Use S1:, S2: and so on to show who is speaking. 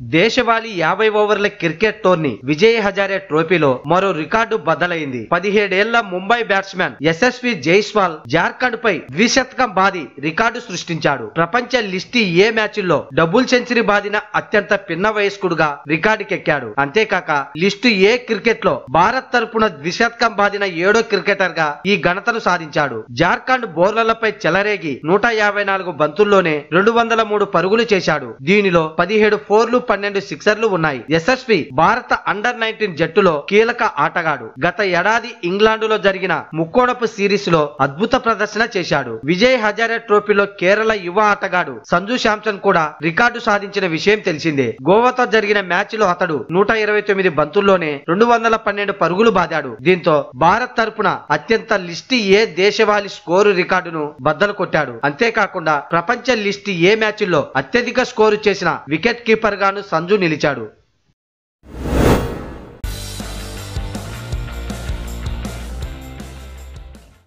S1: దేశవాళీ యాభై ఓవర్ల క్రికెట్ టోర్నీ విజయ్ హజారే ట్రోఫీలో మరో రికార్డు బద్దలైంది పదిహేడేళ్ల ముంబై బ్యాట్స్మెన్ యశస్వి జైస్వాల్ జార్ఖండ్ పై ద్విశతకం బాది రికార్డు సృష్టించాడు ప్రపంచ లిస్టీ ఏ మ్యాచ్ల్లో డబుల్ సెంచరీ బాదిన అత్యంత పిన్న వయస్కుడుగా రికార్డుకెక్కాడు అంతేకాక లిస్టు ఏ క్రికెట్ లో భారత్ తరపున ద్విశతకం బాదిన ఏడో క్రికెటర్ గా ఈ ఘనతను సాధించాడు జార్ఖండ్ బౌలర్లపై చెలరేగి నూట యాభై నాలుగు బంతుల్లోనే రెండు వందల మూడు పరుగులు చేశాడు దీనిలో పదిహేడు ఫోర్లు పన్నెండు సిక్సర్లు ఉన్నాయి యశస్వి భారత అండర్ నైన్టీన్ జట్టులో కీలక ఆటగాడు గత ఏడాది ఇంగ్లాండులో జరిగిన ముక్కోణపు సిరీస్ లో అద్భుత ప్రదర్శన చేశాడు విజయ్ హజారే ట్రోఫీలో కేరళ యువ ఆటగాడు సంజు శాంసన్ కూడా రికార్డు సాధించిన విషయం తెలిసిందే గోవాతో జరిగిన మ్యాచ్ లో అతడు నూట ఇరవై తొమ్మిది బంతుల్లోనే రెండు వందల పన్నెండు పరుగులు బాదాడు దీంతో భారత్ తరపున అత్యంత లిస్టి ఏ దేశవాళీ స్కోరు రికార్డును బద్దలు కొట్టాడు అంతేకాకుండా ప్రపంచ లిస్ట్ ఏ మ్యాచ్ల్లో అత్యధిక స్కోరు చేసిన వికెట్ కీపర్ గాను సంజు నిలిచాడు